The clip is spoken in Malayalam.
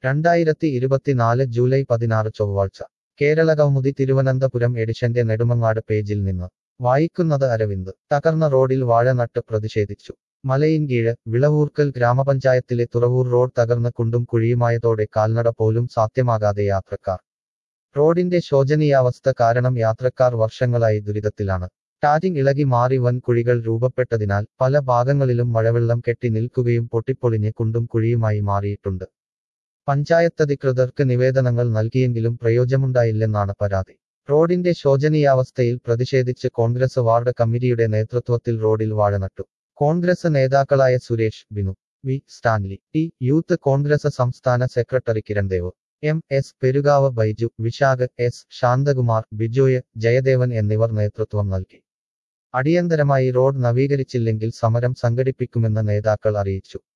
രണ്ടായിരത്തി ഇരുപത്തിനാല് ജൂലൈ പതിനാറ് ചൊവ്വാഴ്ച കേരള കൗമുദി തിരുവനന്തപുരം എഡിഷന്റെ നെടുമങ്ങാട് പേജിൽ നിന്ന് വായിക്കുന്നത് അരവിന്ദ് തകർന്ന റോഡിൽ വാഴ നട്ട് പ്രതിഷേധിച്ചു മലയിൻകീഴ് വിളവൂർക്കൽ ഗ്രാമപഞ്ചായത്തിലെ തുറവൂർ റോഡ് തകർന്ന് കുണ്ടും കുഴിയുമായതോടെ കാൽനട പോലും സാധ്യമാകാതെ യാത്രക്കാർ റോഡിന്റെ ശോചനീയാവസ്ഥ കാരണം യാത്രക്കാർ വർഷങ്ങളായി ദുരിതത്തിലാണ് ടാറ്റിംഗ് ഇളകി മാറി വൻ കുഴികൾ രൂപപ്പെട്ടതിനാൽ പല ഭാഗങ്ങളിലും മഴവെള്ളം കെട്ടി നിൽക്കുകയും പൊട്ടിപ്പൊളിഞ്ഞ് കുണ്ടും കുഴിയുമായി മാറിയിട്ടുണ്ട് പഞ്ചായത്തധികൃതർക്ക് നിവേദനങ്ങൾ നൽകിയെങ്കിലും പ്രയോജനമുണ്ടായില്ലെന്നാണ് പരാതി റോഡിന്റെ ശോചനീയാവസ്ഥയിൽ പ്രതിഷേധിച്ച് കോൺഗ്രസ് വാർഡ് കമ്മിറ്റിയുടെ നേതൃത്വത്തിൽ റോഡിൽ വാഴ നട്ടു കോൺഗ്രസ് നേതാക്കളായ Suresh Binu V Stanley T youth Congress സംസ്ഥാന secretary Kiran Dev M S Perukavu Baiju Vishakh S Santhakumar Bijoy Jayadevan എന്നിവർ നേതൃത്വം നൽകി അടിയന്തരമായി റോഡ് നവീകരിച്ചില്ലെങ്കിൽ സമരം സംഘടിപ്പിക്കുമെന്ന് നേതാക്കൾ അറിയിച്ചു